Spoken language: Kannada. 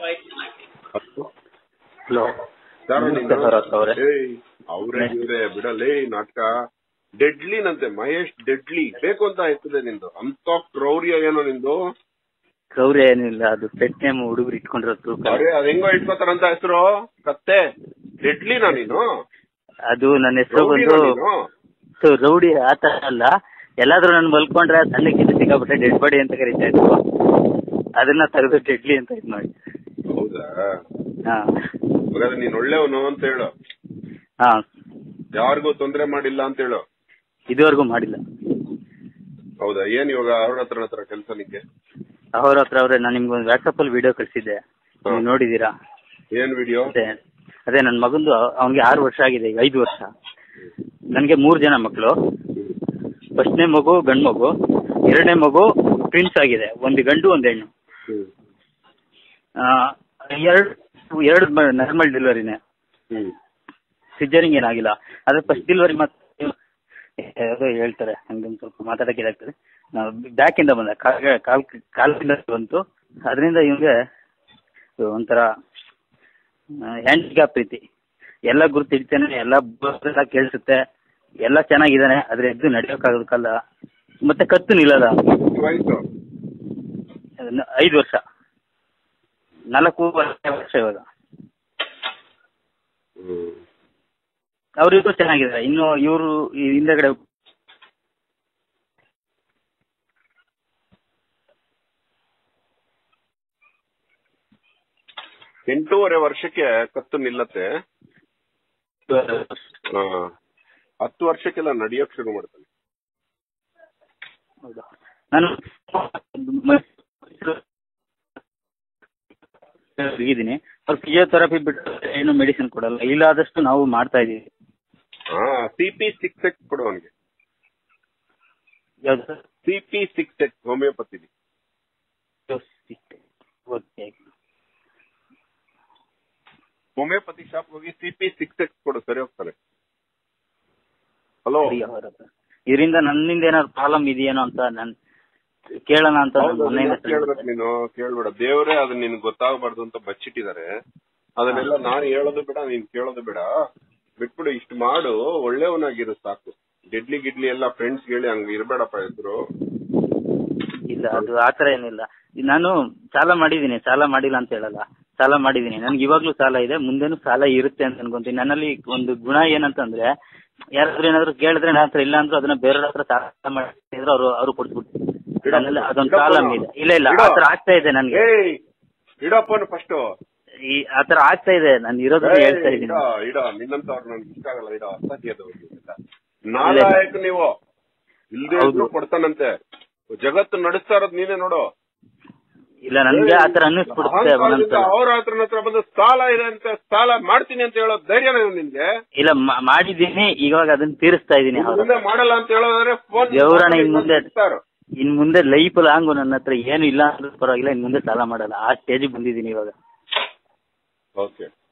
ಹಲೋ ಯಾರೋ ನಮಸ್ತೆ ನೀನು? ಭರತ್ ಅವರೇ ಏಯ್ ಅವ್ರೇ ಇವ್ರೆ ಬಿಡಲೇ ನಾಟಕ ಡೆಡ್ಲಿನಂತೆ ಮಹೇಶ್ ಡೆಡ್ಲಿ ಬೇಕು ಅಂತ ಆಯ್ತದೆ ನಿಂದು ಅಂತ ಕ್ರೌರ್ಯ ಏನೋ ನಿಂದು ಕ್ರೌರ್ಯ ಏನಿಲ್ಲ ಅದು ಪೆಟ್ ನೇಮ್ ಹುಡುಗರು ಇಟ್ಕೊಂಡಿರೋ ತೂಕ ಅರೆ ಅದ್ ಹೆಂಗೋ ಇಟ್ಕೋತಾರಂತ ಹೆಸರು ಕತ್ತೆ ಡೆಡ್ಲಿನಾ ನೀನು ಅದು ನನ್ನ ಹೆಸರು ರೌಡಿನಾ ಬಂದು ನೀನು ಸೊ, ರೌಡಿ ಆತರ ಅಲ್ಲ ಎಲ್ಲಾದ್ರೂ ನನ್ ಮಲ್ಕೊಂಡ್ರೆ ಸಣ್ಣಕ್ಕಿಂತ ಸಿಕ್ಕಾಬಿಟ್ಟೆ ಡೆಡ್ ಬಾಡಿ ಅಂತ ಕರಿತಾ ಇದ್ರು ಅದನ್ನ ತೆಗೆದು ಡೆಡ್ಲಿ ಅಂತ ಇದ್ ಮಾಡಿ ಹೌದಾ ಹಾ ಹಾಗಾದ್ರೆ ನೀನ್ ಒಳ್ಳೆಯವನು ಅಂತ ಹೇಳು ಹಾ ಯಾರಿಗೂ ತೊಂದ್ರೆ ಮಾಡಿಲ್ಲ ಅಂತ ಹೇಳು ಇದುವರೆಗೂ ಮಾಡಿಲ್ಲ ಹೌದಾ ಏನ್ ಇವಾಗ ಅವ್ರ ಹತ್ರ ಹತ್ರ ಕೆಲಸ ನಿಂಗೆ ಅವ್ರ ಹತ್ರ ಅವ್ರೆ ನಾನು ನಿಮ್ಗೆ ಒಂದು ವಾಟ್ಸಪ್ ಅಲ್ಲಿ ವಿಡಿಯೋ ಕಳ್ಸಿದ್ದೆ ನೀವು ನೋಡಿದೀರಾ ಏನ್ ವಿಡಿಯೋ ಅದೇ ಅದೇ ನನ್ನ ಮಗಂದು ಅವನಿಗೆ ಆರು ವರ್ಷ ಆಗಿದೆ ಈಗ ಐದು ವರ್ಷ ನನಗೆ ಮೂರು ಜನ ಮಕ್ಕಳು ಫಸ್ಟ್ನೇ ಮಗು ಗಂಡು ಮಗು ಎರಡನೇ ಮಗು ಟ್ವಿನ್ಸ್ ಆಗಿದೆ ಒಂದು ಗಂಡು ಒಂದು ಹೆಣ್ಣು ಹ್ಮ್ ಆ, ಎರಡು ಎರಡು ನಾರ್ಮಲ್ ಡೆಲಿವರಿನೇ ಹ್ಮ್ ಸಿಜರಿಂಗ್ ಏನಾಗಿಲ್ಲ ಆದ್ರೆ ಫಸ್ಟ್ ಡೆಲಿವರಿ ಮತ್ತೆ ಯಾವುದೋ ಹೇಳ್ತಾರೆ ಹಂಗೊಂದು ಸ್ವಲ್ಪ ಮಾತಾಡಕ್ಕೆ ಇದಾಗ್ತದೆ ನಾವು ಬ್ಯಾಕ್ ಇಂದ ಬಂದ ಕಾಲ್ ಕಾಲ್ ಕಾಲಿಂದ ಬಂತು ಅದರಿಂದ ಇವನಿಗೆ ಒಂಥರ ಹ್ಯಾಂಡಿಕ್ಯಾಪ್ ರೀತಿ ಎಲ್ಲ ಗುರುತು ಹಿಡಿತಾನೆ ಎಲ್ಲ ಎಲ್ಲ ಕೇಳಿಸುತ್ತೆ ಎಲ್ಲ ಚೆನ್ನಾಗಿದ್ದಾನೆ ಆದ್ರೆ ಎದ್ದು ನಡೆಯೋಕ್ಕಾಗೋದಕ್ಕಲ್ಲ ಮತ್ತೆ ಕತ್ತು ನಿಲ್ಲದ ವಯಸ್ಸು ಐದು ವರ್ಷ ನಾಲ್ಕು ವರ್ಷ ಇವಾಗ ಹ್ಮ್ ಅವರಿಗೂ ಚೆನ್ನಾಗಿದ್ದಾರೆ ಇನ್ನು ಇವರು ಹಿಂದೆಗಡೆ ಎಂಟೂವರೆ ವರ್ಷಕ್ಕೆ ಕತ್ತು ನಿಲ್ಲತ್ತೆ ಆ, ಹತ್ತು ವರ್ಷಕ್ಕೆಲ್ಲ ನಡಿಯೋಕ್ ಶುರು ಮಾಡ್ತಾನೆ ಹೌದಾ ನಾನು ಇದ್ದೀನಿ ಅವ್ರು ಫಿಸಿಯೋಥೆರಪಿ ಬಿಟ್ಟು ಏನು ಮೆಡಿಸಿನ್ ಕೊಡಲ್ಲ ಇಲ್ಲಾದಷ್ಟು ನಾವು ಮಾಡ್ತಾ ಇದೀವಿ ಹಾ ಸಿ ಪಿ ಸಿಕ್ಸ್ ಎಕ್ಸ್ ಕೊಡು ಅವನಿಗೆ ಯಾವ್ದು sir C P six X homeopathy okay homeopathy shop ಹೋಗಿ ಸಿ ಪಿ ಸಿಕ್ಸ್ ಎಕ್ಸ್ ಕೊಡು ಸರಿ ಹೋಗ್ತಾರೆ ಹಲೋ ಇದರಿಂದ ನನ್ನಿಂದ ಏನಾದ್ರು ಪ್ರಾಬ್ಲಮ್ ಇದೆಯೇನೋ ಅಂತ ನನ್ ಕೇಳೋಣ ಅಂತ ನಾನ್ ಮೊನ್ನೆಯಿಂದ ಕೇಳ್ಬೇಕು ನೀನು ಕೇಳ್ಬೇಡ ದೇವರೇ ಅದನ್ನ ನಿನ್ ಗೊತ್ತಾಗಬಾರ್ದು ಅಂತ ಬಚ್ಚಿಟ್ಟಿದ್ದಾರೆ ಅದನ್ನೆಲ್ಲ ನಾನು ಹೇಳೋದು ಬೇಡ ನೀನ್ ಕೇಳೋದು ಬೇಡ ಬಿಟ್ಬಿಡು ಇಷ್ಟು ಮಾಡು ಒಳ್ಳೆಯವನಾಗಿರು ಸಾಕು ಗಿಡ್ಲಿ ಗಿಡ್ಲಿ ಎಲ್ಲ ಫ್ರೆಂಡ್ಸ್ ಹೇಳಿ ಹಂಗ ಇರ್ಬೇಡಪ್ಪ ಹೆಸರು ಇಲ್ಲ ಅದು ಆತರ ಏನಿಲ್ಲ ಇದ್ ನಾನು ಸಾಲ ಮಾಡಿದ್ದೀನಿ ಸಾಲ ಮಾಡಿಲ್ಲ ಅಂತ ಹೇಳಲ್ಲ ಸಾಲ ಮಾಡಿದ್ದೀನಿ ನನ್ಗೆ ಇವಾಗ್ಲೂ ಸಾಲ ಇದೆ ಮುಂದೆನೂ ಸಾಲ ಇರುತ್ತೆ ಅಂತ ಅನ್ಕೊಂತೀನಿ ನನ್ನಲ್ಲಿ ಒಂದು ಗುಣ ಏನಂತಂದ್ರೆ ಯಾರಾದ್ರೂ ಏನಾದ್ರು ಕೇಳಿದ್ರೆ ನನ್ನ ಹತ್ರ ಇಲ್ಲ ಅಂದ್ರೂ ಅದನ್ನ ಬೇರೆಯವ್ರ ಹತ್ರ ಸಾಲ ಮಾಡಿದ್ರೆ ಅವರು ಅವರು ಕೊಡ್ಸ್ಬಿಡ್ತೀನಿ ನನ್ನಲ್ಲಿ ಅದೊಂದು ಪ್ರಾಬ್ಲಮ್ ಇದೆ ಇಲ್ಲ ಇಲ್ಲ ಆತರ ಆಗ್ತಾ ಇದೆ ನನ್ಗೆ ಏಯ್ ಇಡಪ್ಪನು ಫಸ್ಟ್ ಈ ಆತರ ಆಗ್ತಾ ಇದೆ ನಾನು ಇರೋದನ್ನ ಹೇಳ್ತಾ ಇದ್ದೀನಿ ಇಡ ಇಡ ನಿನ್ನಂತವ್ರು ನನ್ಗೆ ಇಷ್ಟ ಆಗಲ್ಲ ಇಡ ಅಸಹ್ಯದವ್ರು ನೀವೆಲ್ಲ. ನಾಲಾಯಕ್ ನೀವು ಇಲ್ದೇ ಹೌದು. ಇದ್ರು ಕೊಡ್ತಾನಂತೆ ಜಗತ್ತು ನಡೆಸ್ತಾ ಇರೋದು ನೀನೇ ನೋಡು ಇಲ್ಲ ನನ್ಗೆ ಆತರ ಅನ್ನಿಸ್ಬಿಡುತ್ತೆ ಒಂದೊಂದ್ಸಲ ಅವ್ರ ಹತ್ರ ಹತ್ರ ಬಂದು ಸಾಲ ಇದೆ ಅಂತ ಸಾಲ ಮಾಡ್ತೀನಿ ಅಂತ ಹೇಳೋ ಧೈರ್ಯನ ನಿನ್ಗೆ ಇಲ್ಲ ಮಾ- ಮಾಡಿದ್ದೀನಿ ಇವಾಗ ಅದನ್ನ ತೀರಿಸ್ತಾ ಇದ್ದೀನಿ ಇನ್ನು ಅವ್ರ ಮುಂದೆ ಮಾಡಲ್ಲ ಅಂತ ಹೇಳೋದಾದ್ರೆ ಫೋನ್ ದೇವ್ರಣ್ಣ ಇನ್ ಮುಂದೆ ಇನ್ ಮುಂದೆ ಲೈಫ್ ಲಾಂಗು ನನ್ನ ಹತ್ರ ಏನು ಇಲ್ಲ ಅಂದ್ರೂ ಪರವಾಗಿಲ್ಲ ಇನ್ ಮುಂದೆ ಸಾಲ ಮಾಡಲ್ಲ ಆ ಸ್ಟೇಜಿಗೆ ಬಂದಿದ್ದೀನಿ ಇವಾಗ ಓಕೆ